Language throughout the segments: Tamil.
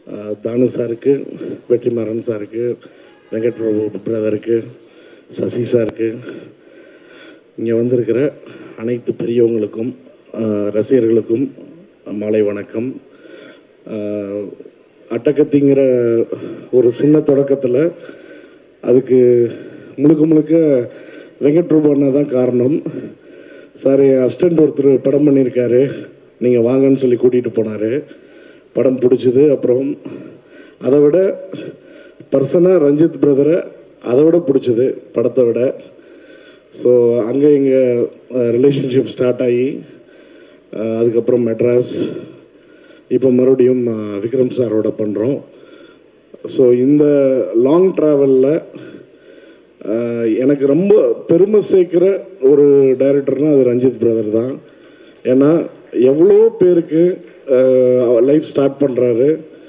அஹ், தானு சாருக்கு வெற்றிமாறன் சாருக்கு வெங்கட் பிரபு பிரதருக்கு சசி சாருக்கு இங்கே வந்திருக்கிற அனைத்து பெரியவங்களுக்கும் அஹ், ரசிகர்களுக்கும் மாலை வணக்கம் அஹ், அட்டகத்திங்கிற ஒரு சின்ன தொடக்கத்தில் அதுக்கு முழுக்க முழுக்க வெங்கட் பிரபு அண்ணா தான் காரணம் சார் என் அசிஸ்டண்ட் ஒருத்தர் படம் பண்ணியிருக்காரு நீங்கள் வாங்கன்னு சொல்லி கூட்டிகிட்டு போனார் படம் பிடிச்சது அப்புறம் அதை விட பர்சனாக ரஞ்சித் பிரதரை அதை விட பிடிச்சது படத்தை விட ஸோ அங்கே எங்கள் ரிலேஷன்ஷிப் ஸ்டார்ட் ஆகி அஹ், அதுக்கப்புறம் மெட்ராஸ் இப்போ மறுபடியும் அஹ், விக்ரம் சாரோட பண்ணுறோம் ஸோ இந்த லாங் ட்ராவலில் எனக்கு ரொம்ப பெருமை சேர்க்கிற ஒரு டைரக்டர்னால் அது ரஞ்சித் பிரதர் தான் ஏன்னா எவ்வளோ பேருக்கு லைஃப் ஸ்டார்ட் பண்ணுறாரு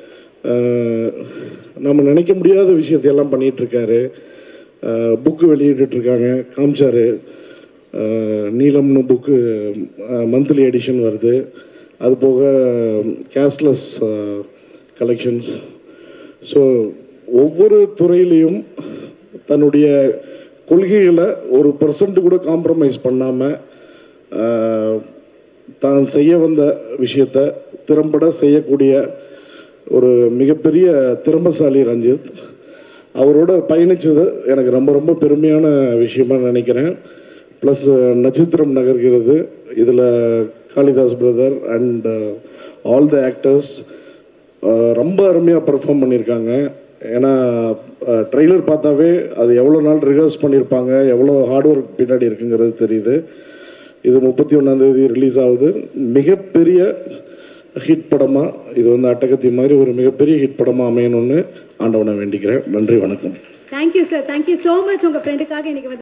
நம்ம நினைக்க முடியாத விஷயத்தையெல்லாம் பண்ணிகிட்ருக்காரு புக்கு வெளியிட்டுருக்காங்க காமிச்சாரு அஹ், நீலம்னு புக்கு மந்த்லி எடிஷன் வருது அது போக கேஷ்லெஸ் கலெக்ஷன்ஸ் ஸோ ஒவ்வொரு துறையிலையும் தன்னுடைய கொள்கைகளை ஒரு பர்சன்ட் கூட காம்ப்ரமைஸ் பண்ணாமல் தான் செய்ய வந்த விஷயத்த திறம்பட செய்யக்கூடிய ஒரு மிகப்பெரிய திறமசாலி ரஞ்சித் அவரோட பயணித்தது எனக்கு ரொம்ப ரொம்ப பெருமையான விஷயமா நினைக்கிறேன் ப்ளஸ் நட்சத்திரம் நகர்கிறது இதில் Kalidas brother and all the actors ரொம்ப அருமையாக பெர்ஃபார்ம் பண்ணியிருக்காங்க ஏன்னா ட்ரெய்லர் பார்த்தாவே அது எவ்வளோ நாள் ரிஹர்ஸ் பண்ணியிருப்பாங்க எவ்வளோ ஹார்ட் ஒர்க் பின்னாடி இருக்குங்கிறது தெரியுது இது முப்பத்தி ஒன்றாந்தேதி ரிலீஸ் ஆகுது மிகப்பெரிய ஹிட் படமாக இது வந்து அட்டகத்தி மாதிரி ஒரு மிகப்பெரிய ஹிட் படமாக அமையணும்னு ஆண்டவனை வேண்டிக்கிறேன் நன்றி வணக்கம் thank you sir thank you so much உங்கள் ஃப்ரெண்டுக்காக இன்னைக்கு வந்து